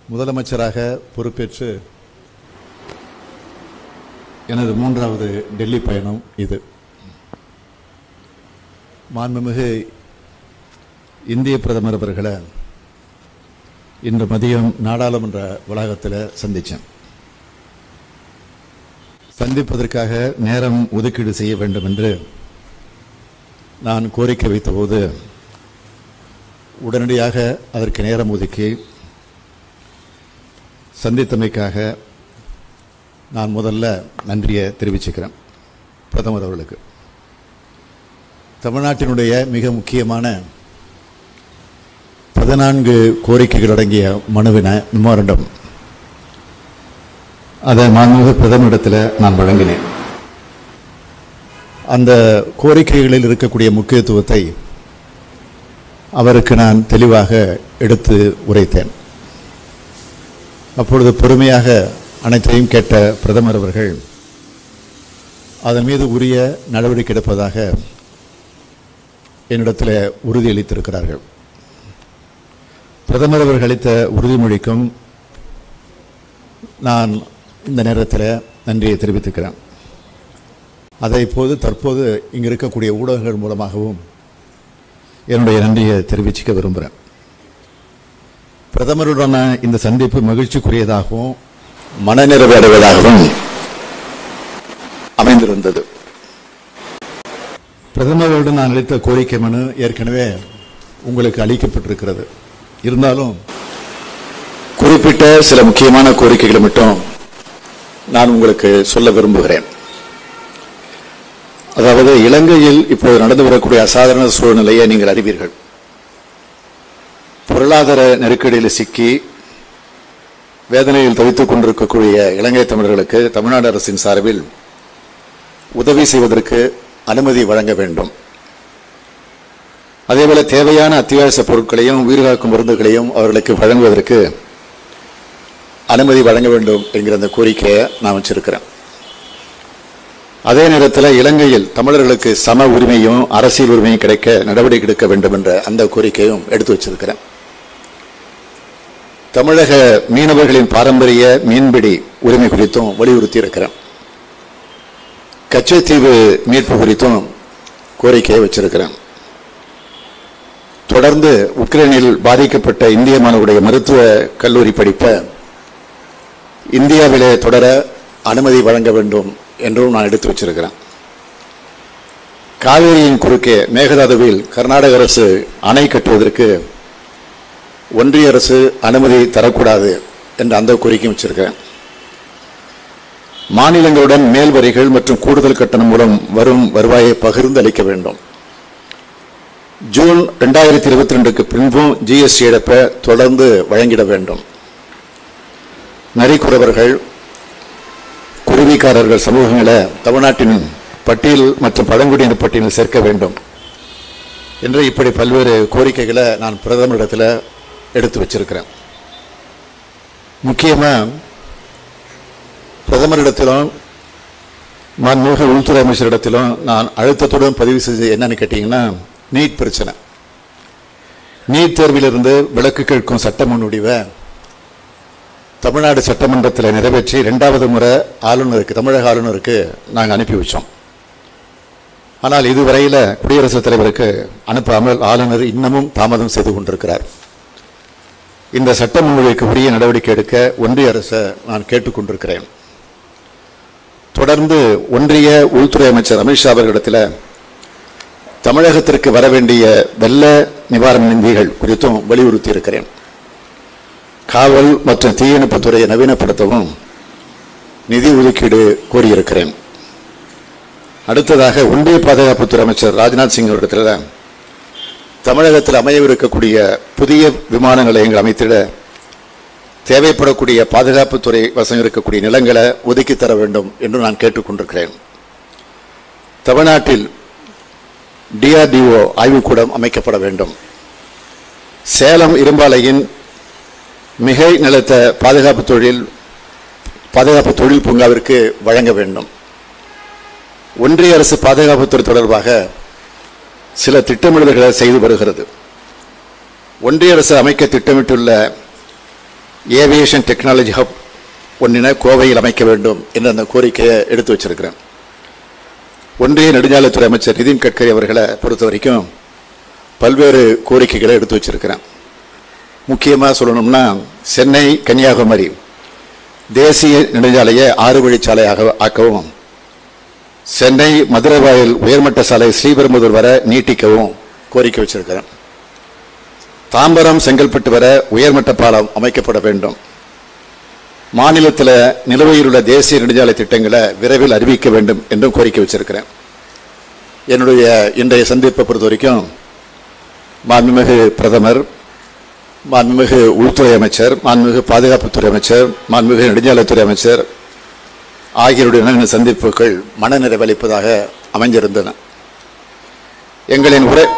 முதலமைச்சராக பொறுப்பேற்று எனது மூன்றாவது டெல்லி பயணம் இது மாண்புமிகு இந்திய பிரதமர் அவர்களை இன்று மதியம் நாடாளுமன்ற வளாகத்தில் சந்தித்தேன் சந்திப்பதற்காக நேரம் ஒதுக்கீடு செய்ய வேண்டும் என்று நான் கோரிக்கை வைத்தபோது உடனடியாக அதற்கு நேரம் ஒதுக்கி சந்தித்தமைக்காக நான் முதல்ல நன்றியை தெரிவிச்சுக்கிறேன் பிரதமர் அவர்களுக்கு தமிழ்நாட்டினுடைய மிக முக்கியமான பதினான்கு கோரிக்கைகள் அடங்கிய மனுவின மெமோரண்டம் அதை மாண்புமிகு பிரதமரிடத்தில் நான் வழங்கினேன் அந்த கோரிக்கைகளில் இருக்கக்கூடிய முக்கியத்துவத்தை அவருக்கு நான் தெளிவாக எடுத்து உரைத்தேன் அப்பொழுது பொறுமையாக அனைத்தையும் கேட்ட பிரதமர் அவர்கள் அதன் மீது உரிய நடவடிக்கை எடுப்பதாக என்னிடத்தில் உறுதியளித்திருக்கிறார்கள் பிரதமர் அவர்கள் அளித்த உறுதிமொழிக்கும் நான் இந்த நேரத்தில் நன்றியை தெரிவித்துக்கிறேன் அதை இப்போது தற்போது இங்கு இருக்கக்கூடிய ஊடகங்கள் மூலமாகவும் என்னுடைய நன்றியை தெரிவிச்சுக்க விரும்புகிறேன் பிரதமருடனான இந்த சந்திப்பு மகிழ்ச்சிக்குரியதாகவும் மனநிறைவு அடைவதாகவும் அமைந்திருந்தது பிரதமருடன் நான் அளித்த கோரிக்கை மனு ஏற்கனவே உங்களுக்கு அளிக்கப்பட்டிருக்கிறது இருந்தாலும் குறிப்பிட்ட சில முக்கியமான கோரிக்கைகளை மட்டும் நான் உங்களுக்கு சொல்ல விரும்புகிறேன் அதாவது இலங்கையில் இப்போது நடந்து வரக்கூடிய அசாதாரண சூழ்நிலையை நீங்கள் அறிவீர்கள் பொருளாதார நெருக்கடியில் சிக்கி வேதனையில் தவித்துக் கொண்டிருக்கக்கூடிய இலங்கை தமிழர்களுக்கு தமிழ்நாடு அரசின் சார்பில் உதவி செய்வதற்கு அனுமதி வழங்க வேண்டும் அதேபோல தேவையான அத்தியாவசிய பொருட்களையும் உயிர்காக்கும் மருந்துகளையும் அவர்களுக்கு வழங்குவதற்கு அனுமதி வழங்க வேண்டும் என்கிற அந்த கோரிக்கையை நான் வச்சிருக்கிறேன் அதே நேரத்தில் இலங்கையில் தமிழர்களுக்கு சம உரிமையும் அரசியல் உரிமையும் கிடைக்க நடவடிக்கை எடுக்க வேண்டும் என்ற அந்த கோரிக்கையும் எடுத்து வச்சிருக்கிறேன் தமிழக மீனவர்களின் பாரம்பரிய மீன்பிடி உரிமை குறித்தும் வலியுறுத்தி இருக்கிறேன் கச்சத்தீவு மீட்பு குறித்தும் கோரிக்கையை வச்சிருக்கிறேன் தொடர்ந்து உக்ரைனில் பாதிக்கப்பட்ட இந்திய மாணவருடைய மருத்துவ கல்லூரி படிப்பை இந்தியாவிலே தொடர அனுமதி வழங்க வேண்டும் என்றும் நான் எடுத்து வச்சிருக்கிறேன் காவேரியின் குறுக்கே மேகதாதுவில் கர்நாடக அரசு அணை கட்டுவதற்கு ஒன்றிய அரசு அனுமதி தரக்கூடாது என்ற அந்த கோரிக்கையும் வச்சிருக்கிறேன் மாநிலங்களுடன் மேல் வரிகள் மற்றும் கூடுதல் கட்டணம் மூலம் வரும் வருவாயை பகிர்ந்து அளிக்க வேண்டும் ஜூன் ரெண்டாயிரத்தி இருபத்தி ரெண்டுக்கு பின்பும் ஜிஎஸ்டி இழப்பை தொடர்ந்து வழங்கிட வேண்டும் நரிக்குறவர்கள் குருவிக்காரர்கள் சமூகங்களை தமிழ்நாட்டின் பட்டியல் மற்றும் பழங்குடியினர் பட்டியலில் சேர்க்க வேண்டும் என்று இப்படி பல்வேறு கோரிக்கைகளை நான் பிரதமரிடத்தில் எடுத்து வச்சிருக்கிறேன் முக்கியமாக பிரதமரிடத்திலும் மாண்புமிகு உள்துறை அமைச்சரிடத்திலும் நான் அழுத்தத்துடன் பதிவு செய்து என்னன்னு கேட்டீங்கன்னா நீட் பிரச்சனை நீட் தேர்விலிருந்து விலக்கு கேட்கும் சட்ட முன்வடிவை தமிழ்நாடு சட்டமன்றத்தில் நிறைவேற்றி இரண்டாவது முறை ஆளுநருக்கு தமிழக ஆளுநருக்கு நாங்கள் அனுப்பி வச்சோம் ஆனால் இதுவரையில் குடியரசுத் தலைவருக்கு அனுப்பாமல் ஆளுநர் இன்னமும் தாமதம் செய்து கொண்டிருக்கிறார் இந்த சட்ட முன்வடிவுக்கு உரிய நடவடிக்கை எடுக்க ஒன்றிய அரசை நான் கேட்டுக்கொண்டிருக்கிறேன் தொடர்ந்து ஒன்றிய உள்துறை அமைச்சர் அமித்ஷா அவர்களிடத்தில் தமிழகத்திற்கு வர வேண்டிய வெள்ள நிவாரண நிதிகள் குறித்தும் வலியுறுத்தி இருக்கிறேன் காவல் மற்றும் தீயணைப்புத் துறையை நவீனப்படுத்தவும் நிதி ஒதுக்கீடு கோரியிருக்கிறேன் அடுத்ததாக ஒன்றிய பாதுகாப்புத்துறை அமைச்சர் ராஜ்நாத் சிங் அவரிடத்தில் தமிழகத்தில் அமையவிருக்கக்கூடிய புதிய விமான நிலையங்கள் அமைத்திட தேவைப்படக்கூடிய பாதுகாப்புத்துறை வசம் இருக்கக்கூடிய நிலங்களை ஒதுக்கி தர வேண்டும் என்று நான் கேட்டுக்கொண்டிருக்கிறேன் தமிழ்நாட்டில் டிஆர்டிஓ ஆய்வுக்கூடம் அமைக்கப்பட வேண்டும் சேலம் இரும்பாலையின் மிகை நிலத்த பாதுகாப்பு தொழில் பாதுகாப்பு தொழில் பூங்காவிற்கு வழங்க வேண்டும் ஒன்றிய அரசு பாதுகாப்புத்துறை தொடர்பாக சில திட்டமிடல்களை செய்து வருகிறது ஒன்றிய அரசு அமைக்க திட்டமிட்டுள்ள ஏவியேஷன் டெக்னாலஜி ஹப் ஒன்றினை கோவையில் அமைக்க வேண்டும் என்ற அந்த கோரிக்கையை எடுத்து வச்சிருக்கிறேன் ஒன்றிய நெடுஞ்சாலைத்துறை அமைச்சர் நிதின் கட்கரி அவர்களை பொறுத்த வரைக்கும் பல்வேறு கோரிக்கைகளை எடுத்து வச்சிருக்கிறேன் முக்கியமாக சொல்லணும்னா சென்னை கன்னியாகுமரி தேசிய நெடுஞ்சாலையை ஆறு வழிச்சாலையாக ஆக்கவும் சென்னை மதுரை வாயில் உயர்மட்ட சாலை ஸ்ரீபெரும்புதூர் வர நீட்டிக்கவும் கோரிக்கை வச்சிருக்கிறேன் தாம்பரம் செங்கல்பட்டு வர உயர்மட்ட பாலம் அமைக்கப்பட வேண்டும் மாநிலத்தில் நிலுவையில் உள்ள தேசிய நெடுஞ்சாலை திட்டங்களை விரைவில் அறிவிக்க வேண்டும் என்றும் கோரிக்கை வச்சிருக்கிறேன் என்னுடைய இன்றைய சந்திப்பை பொறுத்த வரைக்கும் மாண்புமிகு பிரதமர் மாண்புமிகு உள்துறை அமைச்சர் மாண்புமிகு பாதுகாப்புத்துறை அமைச்சர் மாண்புமிகு நெடுஞ்சாலைத்துறை அமைச்சர் ஆகியோருடைய சந்திப்புகள் மனநிறைவளிப்பதாக அமைஞ்சிருந்தன எங்களின் உரை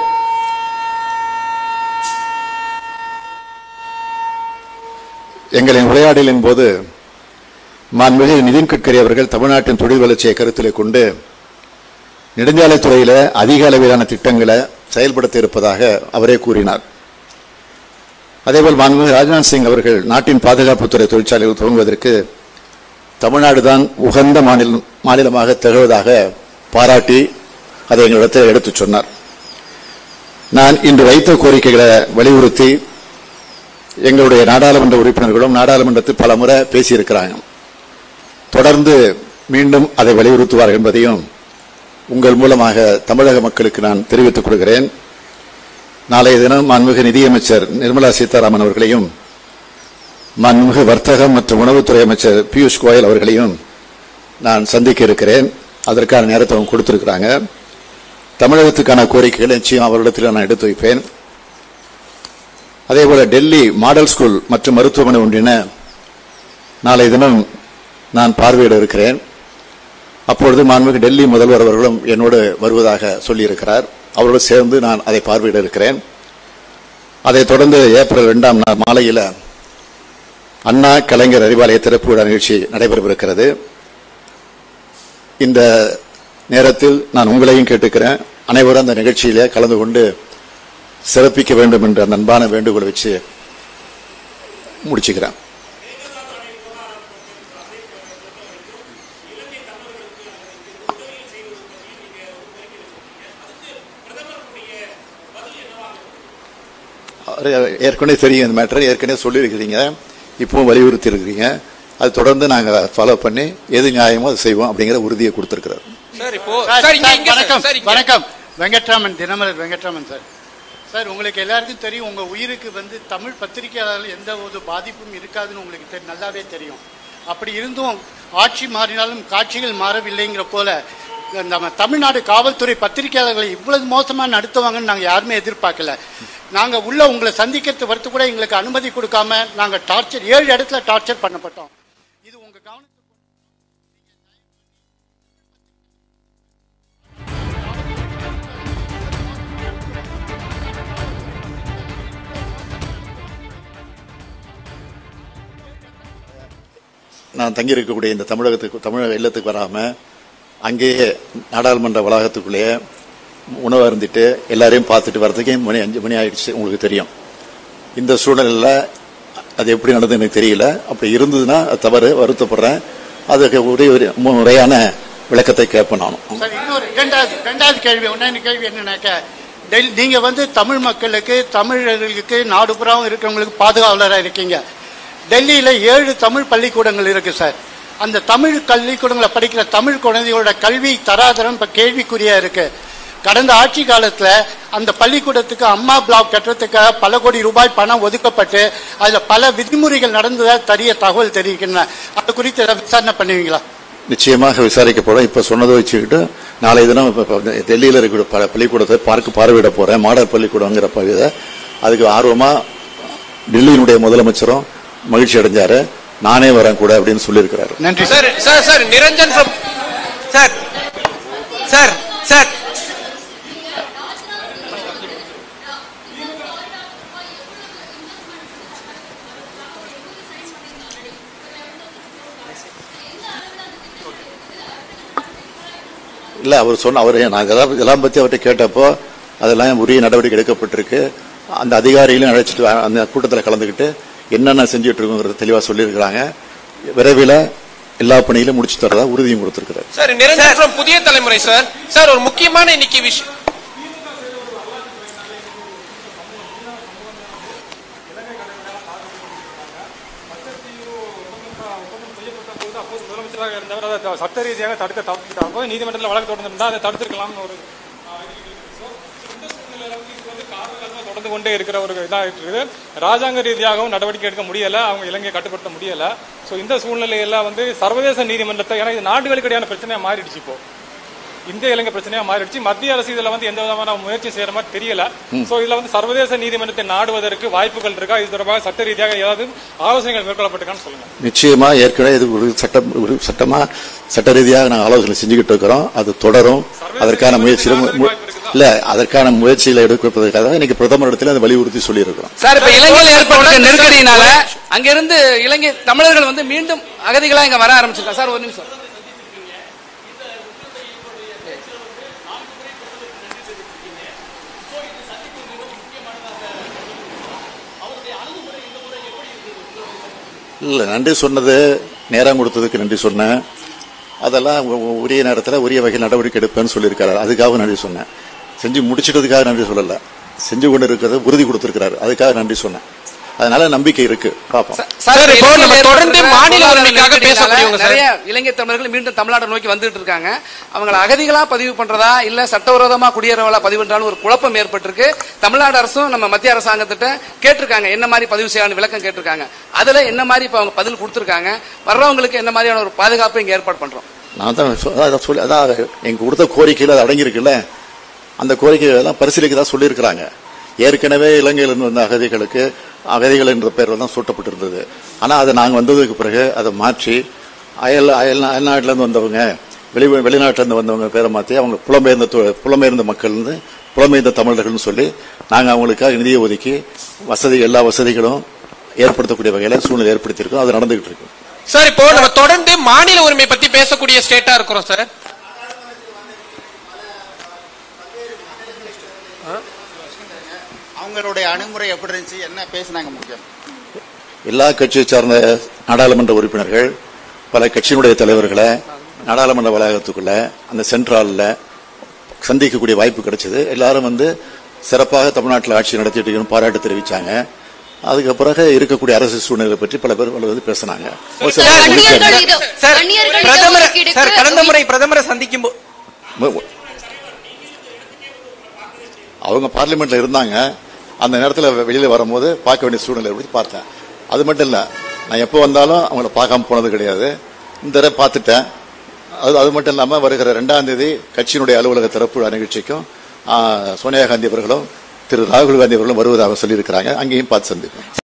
எங்களின் உரையாடலின் போது மாண்புமிகு நிதின் கட்கரி அவர்கள் தமிழ்நாட்டின் தொழில் வளர்ச்சியை கருத்தில் கொண்டு நெடுஞ்சாலைத்துறையில அதிக அளவிலான திட்டங்களை செயல்படுத்த இருப்பதாக அவரே கூறினார் அதேபோல் மாண்புமிகு ராஜ்நாத் சிங் அவர்கள் நாட்டின் பாதுகாப்புத்துறை தொழிற்சாலைகள் துவங்குவதற்கு தமிழ்நாடு தான் உகந்த மாநிலம் மாநிலமாக திகழ்வதாக பாராட்டி அதை எங்களிடத்தில் எடுத்துச் சொன்னார் நான் இன்று வைத்த கோரிக்கைகளை வலியுறுத்தி எங்களுடைய நாடாளுமன்ற உறுப்பினர்களும் நாடாளுமன்றத்தில் பல முறை பேசியிருக்கிறாங்க தொடர்ந்து மீண்டும் அதை வலியுறுத்துவார் என்பதையும் உங்கள் மூலமாக தமிழக மக்களுக்கு நான் தெரிவித்துக் கொள்கிறேன் நாளைய தினம் மாண்புமிகு நிதியமைச்சர் நிர்மலா சீதாராமன் அவர்களையும் மாண்புமிகு வர்த்தகம் மற்றும் உணவுத்துறை அமைச்சர் பியூஷ் கோயல் அவர்களையும் நான் சந்திக்க இருக்கிறேன் அதற்கான நேரத்தை அவங்க கொடுத்திருக்கிறாங்க தமிழகத்துக்கான கோரிக்கைகளை நிச்சயம் அவரிடத்தில் நான் எடுத்து வைப்பேன் அதேபோல டெல்லி மாடல் ஸ்கூல் மற்றும் மருத்துவமனை ஒன்றின நாளைய தினம் நான் பார்வையிட இருக்கிறேன் அப்பொழுது மாண்புமிகு டெல்லி முதல்வர் அவர்களும் என்னோடு வருவதாக சொல்லியிருக்கிறார் அவரோடு சேர்ந்து நான் அதை பார்வையிட இருக்கிறேன் அதைத் தொடர்ந்து ஏப்ரல் இரண்டாம் நாள் மாலையில் அண்ணா கலைஞர் அறிவாலய திறப்பு விழா நிகழ்ச்சி நடைபெறவிருக்கிறது இந்த நேரத்தில் நான் உங்களையும் கேட்டுக்கிறேன் அனைவரும் அந்த நிகழ்ச்சியிலே கலந்து கொண்டு சிறப்பிக்க வேண்டும் என்ற அந்த அன்பான வேண்டுகோளை வச்சு முடிச்சுக்கிறேன் அது ஏற்கனவே தெரியும் இந்த மேட்டர் ஏற்கனவே சொல்லியிருக்கிறீங்க இப்பவும் வலியுறுத்தி இருக்கிறீங்க அது தொடர்ந்து நாங்கள் ஃபாலோ பண்ணி எது நியாயமோ அதை செய்வோம் அப்படிங்கிற உறுதியை கொடுத்திருக்கிறார் சார் இப்போ சார், சார் இங்க சார், இங்க சார், வணக்கம் சார் இங்க. வணக்கம் வெங்கட்ராமன் தினமலர் வெங்கட்ராமன் சார் சார் உங்களுக்கு எல்லாருக்கும் தெரியும் உங்க உயிருக்கு வந்து தமிழ் பத்திரிகையாளர்கள் எந்த ஒரு பாதிப்பும் இருக்காதுன்னு உங்களுக்கு தெரி- நல்லாவே தெரியும் அப்படி இருந்தும் ஆட்சி மாறினாலும் காட்சிகள் மாறவில்லைங்கிற போல நம்ம தமிழ்நாடு காவல்துறை பத்திரிகையாளர்களை இவ்வளவு மோசமா நடத்துவாங்கன்னு நாங்க யாருமே எதிர்பார்க்கல நாங்க உள்ள உங்களை சந்திக்கிறது வரத்து கூட எங்களுக்கு அனுமதி கொடுக்காம நாங்க டார்ச்சர் ஏழு இடத்துல டார்ச்சர் பண்ணப்பட்டோம் இது உங்க கவனத்துக்கு நான் தங்கியிருக்கக்கூடிய இந்த தமிழகத்துக்கு தமிழக இல்லத்துக்கு வராம அங்கேயே நாடாளுமன்ற வளாகத்துக்குள்ளேயே உணவு அருந்திட்டு எல்லாரையும் பார்த்துட்டு வரதுக்கே மணி அஞ்சு மணி ஆயிடுச்சு உங்களுக்கு தெரியும் இந்த சூழ்நிலையில் அது எப்படி நடந்தது எனக்கு தெரியல அப்படி இருந்ததுன்னா அது தவறு வருத்தப்படுறேன் அதுக்கு ஒரே ஒரு முறையான விளக்கத்தை கேட்பேன் நானும் சார் இன்னொரு இரண்டாவது இரண்டாவது கேள்வி ஒன்னாவது கேள்வி என்னன்னாக்க டெல் நீங்க வந்து தமிழ் மக்களுக்கு தமிழர்களுக்கு நாடு புறாவும் இருக்கிறவங்களுக்கு பாதுகாவலராக இருக்கீங்க டெல்லியில ஏழு தமிழ் பள்ளிக்கூடங்கள் இருக்கு சார் அந்த தமிழ் பள்ளிக்கூடங்களை படிக்கிற தமிழ் குழந்தைகளோட கல்வி தராதரம் இப்ப கேள்விக்குறியா இருக்கு கடந்த ஆட்சி காலத்துல அந்த பள்ளிக்கூடத்துக்கு அம்மா பிளாக் கட்டுறதுக்காக பல கோடி ரூபாய் பணம் ஒதுக்கப்பட்டு அதுல பல விதிமுறைகள் நடந்ததா தெரிய தகவல் தெரிவிக்கின்றன அது குறித்து ஏதாவது விசாரணை பண்ணுவீங்களா நிச்சயமாக விசாரிக்கப்படும் இப்ப சொன்னதை வச்சுக்கிட்டு நாளை தினம் இப்ப- இப்ப டெல்லியில் இருக்கிற ப- பள்ளிக்கூடத்தை பார்க்க பார்வையிட போறேன் மாடல் பள்ளிக்கூடங்கிற பகுதியை அதுக்கு ஆர்வமா டெல்லியினுடைய முதலமைச்சரும் மகிழ்ச்சி அடைஞ்சாரு நானே வரேன் கூட அப்படின்னு சொல்லியிருக்கிறாரு நன்றி sir sir sir sir Niranjan from- sir sir sir இல்ல அவர் சொன்ன அவர் நாங்கள் எல்லாம் இதெல்லாம் பத்தி அவர்கிட்ட கேட்டப்போ அதெல்லாம் உரிய நடவடிக்கை எடுக்கப்பட்டிருக்கு அந்த அதிகாரிகளையும் அழைச்சிட்டு வா- அந்த கூட்டத்தில் கலந்துக்கிட்டு என்னென்ன செஞ்சுட்டு இருக்கோங்கிறத தெளிவா சொல்லியிருக்கிறாங்க விரைவில் எல்லா பணியிலும் முடிச்சு தரதா உறுதியும் கொடுத்திருக்கிறார் சார் நிரஞ்சன் from புதிய தலைமுறை சார் சார் ஒரு முக்கியமான இன்னைக்கு விஷயம் முதலமைச்சராக இருந்தவர் அதை த- சட்ட ரீதியாக தடுக்க தவிர்த்துட்டாங்க போது நீதிமன்றத்தில் வழக்கு தொடர்ந்து அதை தடுத்திருக்கலாம்னு ஒரு ஆஹ், இது இருக்கு. So, இந்த சூழ்நிலையில வந்து இது வந்து காலகாலமா தொடர்ந்து கொண்டே இருக்கிற ஒரு இதாகிட்டு இருக்குது ராஜாங்க ரீதியாகவும் நடவடிக்கை எடுக்க முடியல அவங்க இலங்கையை கட்டுப்படுத்த முடியல ஸோ இந்த சூழ்நிலையெல்லாம் வந்து சர்வதேச நீதிமன்றத்தை ஏன்னா இது நாடுகளுக்கு இடையான பிரச்சனையா மாறிடுச்சு இப்போ இந்திய இலங்கை பிரச்சனையா மாறிடுச்சு மத்திய அரசு இதுல வந்து எந்த விதமான முயற்சி செய்யற மாதிரி தெரியல சோ இதுல வந்து சர்வதேச நீதிமன்றத்தை நாடுவதற்கு வாய்ப்புகள் இருக்கா இது தொடர்பாக சட்ட ரீதியாக ஏதாவது ஆலோசனைகள் மேற்கொள்ளப்பட்டிருக்கான்னு சொல்லுங்க நிச்சயமா ஏற்கனவே இது ஒரு சட்டம் ஒரு சட்டமா சட்ட ரீதியாக நாங்கள் ஆலோசனை செஞ்சுக்கிட்டு இருக்கிறோம் அது தொடரும் அதற்கான முயற்சியிலும் மு- இல்ல அதற்கான முயற்சிகளை எடுப்பதற்காக இன்னைக்கு பிரதமரிடத்தில் அதை வலியுறுத்தி சொல்லியிருக்கிறோம் சார் இப்ப இலங்கையில் ஏற்பட்ட நெருக்கடியினால அங்கிருந்து இலங்கை தமிழர்கள் வந்து மீண்டும் அகதிகளா இங்க வர ஆரம்பிச்சிருக்காங்க சார் ஒரு நிமிஷம் இல்ல நன்றி சொன்னது நேரம் கொடுத்ததுக்கு நன்றி சொன்னேன் அதெல்லாம் உ- உ- உரிய நேரத்தில் உரிய வகையில் நடவடிக்கை எடுப்பேன்னு சொல்லியிருக்காரு அதுக்காக நன்றி சொன்னேன் செஞ்சு முடிச்சிட்டதுக்காக நன்றி சொல்லல செஞ்சு கொண்டு இருக்கிறது உறுதி கொடுத்திருக்கிறாரு அதுக்காக நன்றி சொன்னேன் அதனால நம்பிக்கை இருக்கு பார்ப்போம் சார், இப்போ நம்ம இலங்கையில் தொடர்ந்து ஏற்படுற மாநில பொருளாதார உரிமைக்காக நெருக்கடியினால பேசக்கூடியவங்க சார். நிறைய இலங்கை தமிழர்கள் மீண்டும் தமிழ்நாடு நோக்கி வந்துட்டு இருக்காங்க அவங்கள அகதிகளா பதிவு பண்றதா இல்ல சட்டவிரோதமா குடியேறவளா பதிவு பண்றான்னு ஒரு குழப்பம் ஏற்பட்டிருக்கு தமிழ்நாடு அரசும் நம்ம மத்திய அரசாங்கத்திட்ட கேட்டிருக்காங்க என்ன மாதிரி பதிவு செய்யலாம்னு விளக்கம் கேட்டிருக்காங்க அதுல என்ன மாதிரி இப்ப அவங்க பதில் கொடுத்திருக்காங்க வர்றவங்களுக்கு என்ன மாதிரியான ஒரு பாதுகாப்பு இங்க ஏற்பாடு பண்றோம் நான் தான் சொ- அதான் சொல்லி அதான் எங்க கொடுத்த கோரிக்கையில் அது அடங்கியிருக்குல்ல அந்த கோரிக்கைகள் எல்லாம் பரிசீலிக்கதா சொல்லியிருக்கிறாங்க ஏற்கனவே இலங்கையிலிருந்து வந்த அகதிகளுக்கு அகதிகள் என்ற பெயரில் தான் சூட்டப்பட்டிருந்தது ஆனால் அதை நாங்கள் வந்ததுக்கு பிறகு அதை மாற்றி அயல் அயல் அயல்நாட்டிலேருந்து வந்தவங்க வெளி வெளிநாட்டிலேருந்து வந்தவங்க பேரை மாற்றி அவங்க புலம்பெயர்ந்த தொ- புலம்பெயர்ந்த மக்கள் வந்து புலம்பெயர்ந்த தமிழர்கள்னு சொல்லி நாங்கள் அவங்களுக்காக நிதியை ஒதுக்கி வசதி எல்லா வசதிகளும் ஏற்படுத்தக்கூடிய வகையில் சூழ்நிலை ஏற்படுத்தியிருக்கோம் அது நடந்துகிட்டு இருக்கு சார் இப்போ நம்ம தொடர்ந்து மாநில உரிமை பத்தி பேசக்கூடிய ஸ்டேட்டா இருக்கிறோம் சார் அவங்களுடைய அணுகுமுறை எப்படி இருந்துச்சு என்ன பேசுனாங்க முக்கியம் எல்லா கட்சியை சார்ந்த நாடாளுமன்ற உறுப்பினர்கள் பல கட்சியினுடைய தலைவர்களை நாடாளுமன்ற வளாகத்துக்குள்ள அந்த சென்ட்ராலில் சந்திக்கக்கூடிய வாய்ப்பு கிடைச்சது எல்லாரும் வந்து சிறப்பாக தமிழ்நாட்டில் ஆட்சி நடத்திட்டு இருக்கணும் பாராட்டு தெரிவிச்சாங்க அதுக்கு பிறகு இருக்கக்கூடிய அரசு சூழ்நிலை பற்றி பல பேர் பல வந்து பேசினாங்க ஒரு சில சார், முடிச்சாங்க. அந்நியர்கள் இது- சார் அந்நியர்கள் பிரதமர் இடஒதுக்கீடுக்கு சார் கடந்த முறை பிரதமரை சந்திக்கும் போ- மு- அவங்க பார்லிமெண்ட்ல இருந்தாங்க அந்த நேரத்தில் வெளியில வரும்போது பார்க்க வேண்டிய சூழ்நிலை பற்றி பார்த்தேன் அது மட்டும் இல்ல நான் எப்போ வந்தாலும் அவங்கள பார்க்காம போனது கிடையாது இந்த தடவை பார்த்துட்டேன் அது அது மட்டும் இல்லாம வருகிற ரெண்டாம் தேதி கட்சியினுடைய அலுவலக திறப்பு நிகழ்ச்சிக்கும் ஆ, சோனியா காந்தி அவர்களும் திரு ராகுல் காந்தி அவர்களும் வருவதாக சொல்லியிருக்கிறாங்க அங்கேயும் பார்த்து சந்திப்போம்